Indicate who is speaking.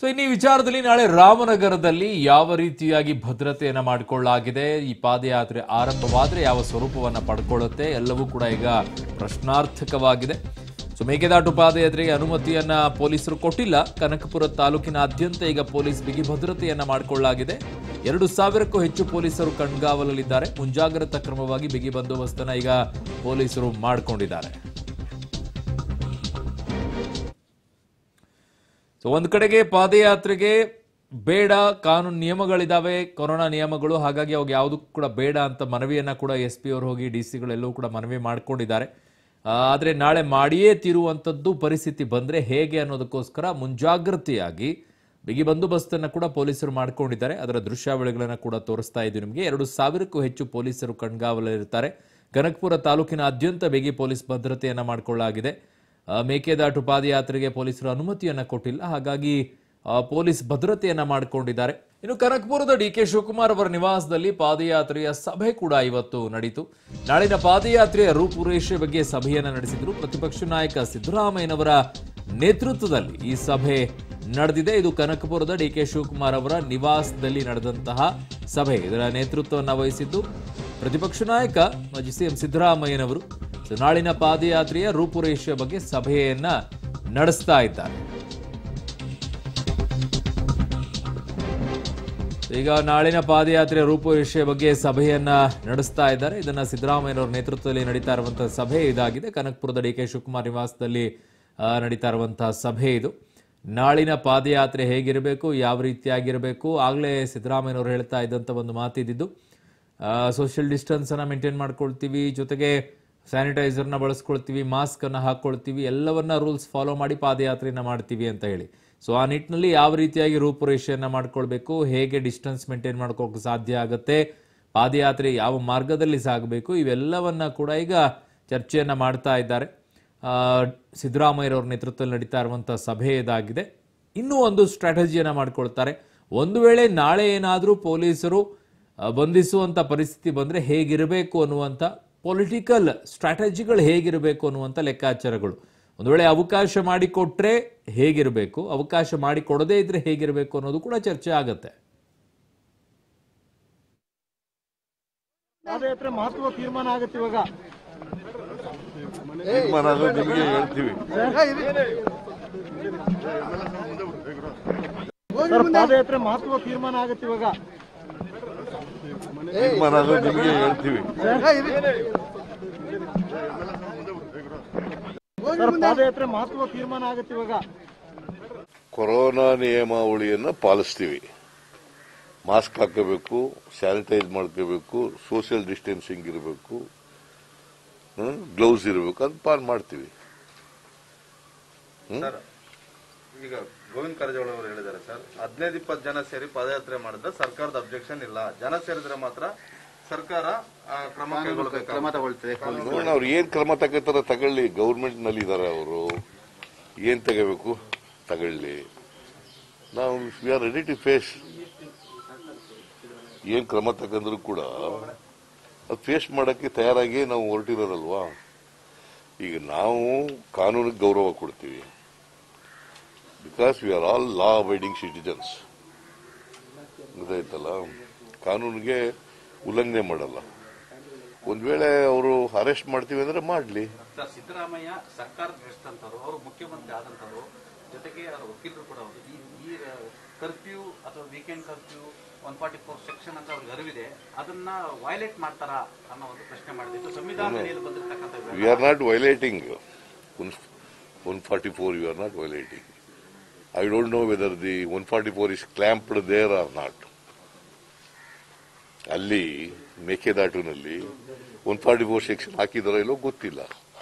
Speaker 1: so ಇನ್ನು ಈ ವಿಚಾರದಲ್ಲಿ ನಾಳೆ ರಾಮನಗರದಲ್ಲಿ ಯಾವ ರೀತಿಯಾಗಿ ಭದ್ರತೆಯನ್ನ ಮಾಡಿಕೊಳ್ಳಲಾಗಿದೆ ಈ ಪಾದಯಾತ್ರೆ ಆರಂಭವಾದ್ರೆ ಯಾವ ಸ್ವರೂಪವನ್ನ ಪಡ್ಕೊಳ್ಳುತ್ತೆ ಎಲ್ಲವೂ ಕೂಡ ಈಗ ಪ್ರಶ್ನಾರ್ಥಕವಾಗಿದೆ ಸೊ ಮೇಕೆದಾಟು ಪಾದಯಾತ್ರೆಗೆ ಅನುಮತಿಯನ್ನ ಪೊಲೀಸರು ಕೊಟ್ಟಿಲ್ಲ ಕನಕಪುರ ತಾಲೂಕಿನಾದ್ಯಂತ ಈಗ ಪೊಲೀಸ್ ಬಿಗಿ ಭದ್ರತೆಯನ್ನ ಮಾಡಿಕೊಳ್ಳಲಾಗಿದೆ ಎರಡು ಸಾವಿರಕ್ಕೂ ಹೆಚ್ಚು ಪೊಲೀಸರು ಕಣ್ಗಾವಲಲ್ಲಿದ್ದಾರೆ ಮುಂಜಾಗ್ರತಾ ಕ್ರಮವಾಗಿ ಬಿಗಿ ಬಂದೋಬಸ್ತನ್ನ ಈಗ ಪೊಲೀಸರು ಮಾಡಿಕೊಂಡಿದ್ದಾರೆ ಸೊ ಒಂದ್ ಕಡೆಗೆ ಪಾದಯಾತ್ರೆಗೆ ಬೇಡ ಕಾನೂನು ನಿಯಮಗಳಿದಾವೆ ಕೊರೋನಾ ನಿಯಮಗಳು ಹಾಗಾಗಿ ಅವಾಗ ಯಾವುದು ಕೂಡ ಬೇಡ ಅಂತ ಮನವಿಯನ್ನ ಕೂಡ ಎಸ್ ಪಿ ಅವರು ಹೋಗಿ ಡಿ ಸಿಗಳೆಲ್ಲವೂ ಕೂಡ ಮನವಿ ಮಾಡ್ಕೊಂಡಿದ್ದಾರೆ ಆ, ಆದ್ರೆ ನಾಳೆ ಮಾಡಿಯೇ ತೀರುವಂಥದ್ದು ಪರಿಸ್ಥಿತಿ ಬಂದ್ರೆ ಹೇಗೆ ಅನ್ನೋದಕ್ಕೋಸ್ಕರ ಮುಂಜಾಗ್ರತೆಯಾಗಿ ಬಿಗಿ ಬಂದೋಬಸ್ತನ್ನ ಕೂಡ ಪೊಲೀಸರು ಮಾಡ್ಕೊಂಡಿದ್ದಾರೆ ಅದರ ದೃಶ್ಯಾವಳಿಗಳನ್ನ ಕೂಡ ತೋರಿಸ್ತಾ ಇದ್ದೀವಿ ನಿಮಗೆ ಎರಡು ಸಾವಿರಕ್ಕೂ ಹೆಚ್ಚು ಪೊಲೀಸರು ಕಣ್ಗಾವಲಿರ್ತಾರೆ ಕನಕಪುರ ತಾಲೂಕಿನಾದ್ಯಂತ ಬಿಗಿ ಪೊಲೀಸ್ ಭದ್ರತೆಯನ್ನ ಮಾಡಿಕೊಳ್ಳಲಾಗಿದೆ ಆ, ಮೇಕೆದಾಟು ಪಾದಯಾತ್ರೆಗೆ ಪೊಲೀಸರು ಅನುಮತಿಯನ್ನ ಕೊಟ್ಟಿಲ್ಲ ಹಾಗಾಗಿ ಆ, ಪೊಲೀಸ್ ಭದ್ರತೆಯನ್ನ ಮಾಡಿಕೊಂಡಿದ್ದಾರೆ ಇನ್ನು ಕನಕಪುರದ ಡಿ ಕೆ ಶಿವಕುಮಾರ್ ಅವರ ನಿವಾಸದಲ್ಲಿ ಪಾದಯಾತ್ರೆಯ ಸಭೆ ಕೂಡ ಇವತ್ತು ನಡೀತು ನಾಳಿನ ಪಾದಯಾತ್ರೆಯ ರೂಪುರೇಷೆ ಬಗ್ಗೆ ಸಭೆಯನ್ನ ನಡೆಸಿದ್ರು ಪ್ರತಿಪಕ್ಷ ನಾಯಕ ಸಿದ್ದರಾಮಯ್ಯನವರ ನೇತೃತ್ವದಲ್ಲಿ ಈ ಸಭೆ ನಡೆದಿದೆ ಇದು ಕನಕಪುರದ ಡಿ ಕೆ ಶಿವಕುಮಾರ್ ಅವರ ನಿವಾಸದಲ್ಲಿ ನಡೆದಂತಹ ಸಭೆ ಇದರ ನೇತೃತ್ವವನ್ನು ವಹಿಸಿದ್ದು ಪ್ರತಿಪಕ್ಷ ನಾಯಕ ಮಾಜಿ ಸಿಎಂ ಸಿದ್ದರಾಮಯ್ಯನವರು ಸೊ ನಾಳಿನ ಪಾದಯಾತ್ರೆಯ ರೂಪುರೇಷೆಯ ಬಗ್ಗೆ ಸಭೆಯನ್ನ ನಡೆಸ್ತಾ ಇದ್ದಾರೆ ಈಗ ನಾಳಿನ ಪಾದಯಾತ್ರೆಯ ರೂಪುರೇಷೆಯ ಬಗ್ಗೆ ಸಭೆಯನ್ನ ನಡೆಸ್ತಾ ಇದ್ದಾರೆ ಇದನ್ನ ಸಿದ್ದರಾಮಯ್ಯನವರ ನೇತೃತ್ವದಲ್ಲಿ ನಡೀತಾ ಇರುವಂತಹ ಸಭೆ ಇದಾಗಿದೆ ಕನಕಪುರದ ಡಿ ಕೆ ಶಿವಕುಮಾರ್ ನಿವಾಸದಲ್ಲಿ ಆ, ನಡೀತಾ ಇರುವಂತಹ ಸಭೆ ಇದು ನಾಳಿನ ಪಾದಯಾತ್ರೆ ಹೇಗಿರಬೇಕು ಯಾವ ರೀತಿಯಾಗಿರಬೇಕು ಆಗಲೇ ಸಿದ್ದರಾಮಯ್ಯನವರು ಹೇಳ್ತಾ ಇದ್ದಂಥ ಒಂದು ಮಾತಿದ್ದು ಸೋಷಿಯಲ್ ಡಿಸ್ಟೆನ್ಸ್ ಅನ್ನ ಮೇಂಟೈನ್ ಮಾಡ್ಕೊಳ್ತೀವಿ ಜೊತೆಗೆ ಸ್ಯಾನಿಟೈಸರ್ನ ಬಳಸ್ಕೊಳ್ತೀವಿ ಮಾಸ್ಕ್ ಅನ್ನ ಹಾಕೊಳ್ತೀವಿ ಎಲ್ಲವನ್ನ ರೂಲ್ಸ್ ಫಾಲೋ ಮಾಡಿ ಪಾದಯಾತ್ರೆಯನ್ನ ಮಾಡ್ತೀವಿ ಅಂತ ಹೇಳಿ ಸೊ ಆ ನಿಟ್ಟಿನಲ್ಲಿ ಯಾವ ರೀತಿಯಾಗಿ ರೂಪುರೇಷೆಯನ್ನ ಮಾಡ್ಕೊಳ್ಬೇಕು ಹೇಗೆ ಡಿಸ್ಟೆನ್ಸ್ ಮೇಂಟೈನ್ ಮಾಡ್ಕೋಕೆ ಸಾಧ್ಯ ಆಗುತ್ತೆ ಪಾದಯಾತ್ರೆ ಯಾವ ಮಾರ್ಗದಲ್ಲಿ ಸಾಗಬೇಕು ಇವೆಲ್ಲವನ್ನ ಕೂಡ ಈಗ ಚರ್ಚೆಯನ್ನ ಮಾಡ್ತಾ ಇದ್ದಾರೆ ಆ, ಸಿದ್ದರಾಮಯ್ಯರವ್ರ ನೇತೃತ್ವದಲ್ಲಿ ನಡೀತಾ ಇರುವಂತಹ ಸಭೆ ಇದಾಗಿದೆ ಇನ್ನೂ ಒಂದು ಸ್ಟ್ರಾಟಜಿಯನ್ನ ಮಾಡ್ಕೊಳ್ತಾರೆ ಒಂದು ವೇಳೆ ನಾಳೆ ಏನಾದರೂ ಪೊಲೀಸರು ಆ, ಬಂಧಿಸುವಂತ ಪರಿಸ್ಥಿತಿ ಬಂದ್ರೆ ಹೇಗಿರಬೇಕು ಅನ್ನುವಂಥ ಪೊಲಿಟಿಕಲ್ ಸ್ಟ್ರಾಟಜಿಗಳು ಹೇಗಿರಬೇಕು ಅನ್ನುವಂಥ ಲೆಕ್ಕಾಚಾರಗಳು ಒಂದು ವೇಳೆ ಅವಕಾಶ ಮಾಡಿಕೊಟ್ರೆ ಹೇಗಿರಬೇಕು ಅವಕಾಶ ಮಾಡಿಕೊಡದೇ ಇದ್ರೆ ಹೇಗಿರಬೇಕು ಅನ್ನೋದು ಕೂಡ ಚರ್ಚೆ ಆಗತ್ತೆ
Speaker 2: ಪಾದಯಾತ್ರೆ ಮಹತ್ವ ತೀರ್ಮಾನ ಆಗುತ್ತೆ ಇವಾಗ
Speaker 3: ತೀರ್ಮಾನ ಆದ್ರೆ ನಿಮಗೆ ಹೇಳ್ತೀವಿ
Speaker 2: ಸರ್ ಪಾದಯಾತ್ರೆ ಮಹತ್ವ ತೀರ್ಮಾನ ಆಗುತ್ತೆ ಇವಾಗ
Speaker 3: ತೀರ್ಮಾನ ಆದ್ರೆ ನಿಮಗೆ ಹೇಳ್ತೀವಿ
Speaker 2: ಸರ್ ಪಾದಯಾತ್ರೆ ಮಹತ್ವ ತೀರ್ಮಾನ ಆಗುತ್ತೆ ಇವಾಗ
Speaker 3: ಕೊರೋನಾ ನಿಯಮಾವಳಿಯನ್ನು ಪಾಲಿಸ್ತೀವಿ ಮಾಸ್ಕ್ ಹಾಕೋಬೇಕು ಸ್ಯಾನಿಟೈಸ್ ಮಾಡ್ಕೋಬೇಕು ಸೋಷಿಯಲ್ ಡಿಸ್ಟೆನ್ಸಿಂಗ್ ಇರಬೇಕು ಗ್ಲೌಸ್ ಇರಬೇಕು ಅದು ಪಾಲ್ ಮಾಡ್ತೀವಿ
Speaker 4: ಸರ್ ಈಗ ಗೋವಿಂದ ಕಾರಜೋಳ ಅವರು ಹೇಳಿದ್ದಾರೆ ಸರ್ ಹದಿನೈದು ಇಪ್ಪತ್ತು ಜನ ಸೇರಿ ಪಾದಯಾತ್ರೆ ಮಾಡಿದ್ರೆ ಸರ್ಕಾರದ ಅಬ್ಜೆಕ್ಷನ್ ಇಲ್ಲ ಜನ ಸೇರಿದ್ರೆ ಮಾತ್ರ ಸರ್ಕಾರ ಆ, ಕ್ರಮ ಕೈಗೊಳ್ಳಬೇಕು
Speaker 3: ನೋಡೋಣ ಅವ್ರು ಏನ್ ಕ್ರಮ ತಗೋತಾರ ತಗೊಳ್ಳಿ ಗೌರ್ಮೆಂಟ್ ನಲ್ಲಿ ಇದಾರೆ ಅವರು ಏನ್ ತಗೋಬೇಕು ತಗೊಳ್ಳಿ ನಾವು we are ready to face ಏನ್ ಕ್ರಮ ತಗೊಂಡ್ರು ಕೂಡ ಅದು ಫೇಸ್ ಮಾಡಕ್ಕೆ ತಯಾರಾಗಿ ನಾವು ಹೊರಟಿರೋದಲ್ವಾ ಈಗ ನಾವು ಕಾನೂನಿಗೆ ಗೌರವ ಕೊಡ್ತೀವಿ because we are all law abiding citizens ಗೊತ್ತಾಯ್ತಲ್ಲ ಕಾನೂನಿಗೆ ಉಲ್ಲಂಘನೆ ಮಾಡಲ್ಲ ಒಂದ್ ವೇಳೆ ಅವರು ಅರೆಸ್ಟ್ ಮಾಡ್ತೀವಿ ಅಂದ್ರೆ ಮಾಡ್ಲಿ
Speaker 5: ಸರ್ ಸಿದ್ದರಾಮಯ್ಯ ಸರ್ಕಾರದ ನಡೆಸಿದಂತವ್ರು ಅವರು ಮುಖ್ಯಮಂತ್ರಿ ಆದಂತವ್ರು ಜೊತೆಗೆ ಅವರ ವಕೀಲರು ಕೂಡ ಅವರು ಈ ಈ ಕರ್ಫ್ಯೂ ಅಥವಾ weekend curfew one forty four section ಅಂತ ಅವ್ರಿಗೆ ಅರಿವಿದೆ ಅದನ್ನ ವೈಲೇಟ್ ಮಾಡ್ತಾರಾ ಅನ್ನೋ ಒಂದು ಪ್ರಶ್ನೆ ಮಾಡಿದ್ದು ಸಂವಿಧಾನದಲ್ಲಿ ಬಂದಿರತಕ್ಕಂಥ
Speaker 3: we are not violating one forty four you are not violating I don't know whether the one forty four is clamped there are not ಅಲ್ಲಿ ಮೇಕೆದಾಟುನಲ್ಲಿ ಒನ್ ಫಾರ್ಟಿ ಫೋರ್ ಸೆಕ್ಷನ್ ಹಾಕಿದಾರೋ ಇಲ್ಲೋ ಗೊತ್ತಿಲ್ಲ